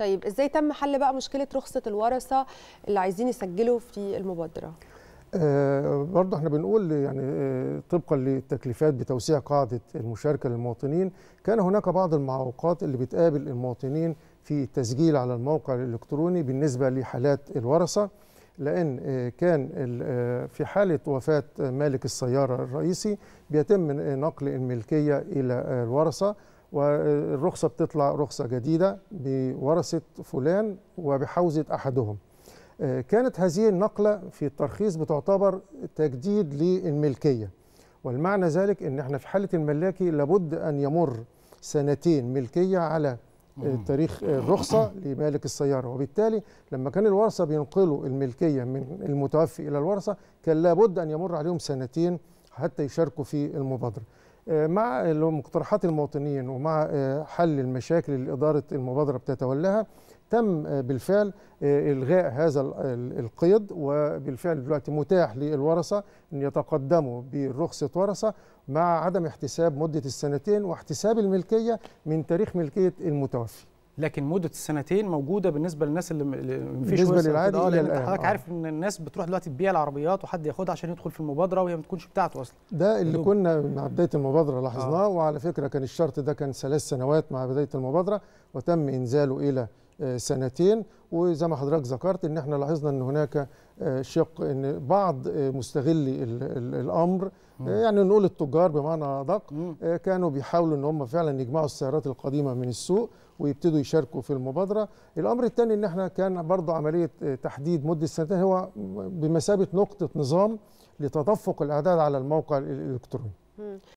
طيب ازاي تم حل بقى مشكله رخصه الورثه اللي عايزين يسجلوا في المبادره آه برضه احنا بنقول يعني آه طبقا للتكليفات بتوسيع قاعده المشاركه للمواطنين كان هناك بعض المعوقات اللي بتقابل المواطنين في التسجيل على الموقع الالكتروني بالنسبه لحالات الورثه لان آه كان في حاله وفاه مالك السياره الرئيسي بيتم نقل الملكيه الى الورثه والرخصه بتطلع رخصه جديده بورثه فلان وبحوزه احدهم كانت هذه النقلة في الترخيص بتعتبر تجديد للملكية والمعنى ذلك ان احنا في حالة الملاكي لابد ان يمر سنتين ملكية على تاريخ الرخصة لمالك السيارة وبالتالي لما كان الورثة بينقلوا الملكية من المتوفي إلى الورثة كان لابد أن يمر عليهم سنتين حتى يشاركوا في المبادرة مع مقترحات المواطنين ومع حل المشاكل اللي إدارة المبادرة بتتولاها تم بالفعل الغاء هذا القيد وبالفعل دلوقتي متاح للورثه ان يتقدموا برخصه ورثه مع عدم احتساب مده السنتين واحتساب الملكيه من تاريخ ملكيه المتوفي. لكن مده السنتين موجوده بالنسبه للناس اللي مفيش بالنسبه للعادي اه الى لان الان حضرتك عارف ان الناس بتروح دلوقتي تبيع العربيات وحد ياخدها عشان يدخل في المبادره وهي ما تكونش بتاعته اصلا ده اللي دوب. كنا مع بدايه المبادره لاحظناه آه. وعلى فكره كان الشرط ده كان ثلاث سنوات مع بدايه المبادره وتم انزاله الى سنتين وزي ما حضرتك ذكرت ان احنا لاحظنا ان هناك شق ان بعض مستغلي الامر يعني نقول التجار بمعنى ادق كانوا بيحاولوا ان هم فعلا يجمعوا السيارات القديمه من السوق ويبتدوا يشاركوا في المبادره الامر الثاني ان احنا كان برضه عمليه تحديد مده سنتين هو بمثابه نقطه نظام لتدفق الاعداد على الموقع الالكتروني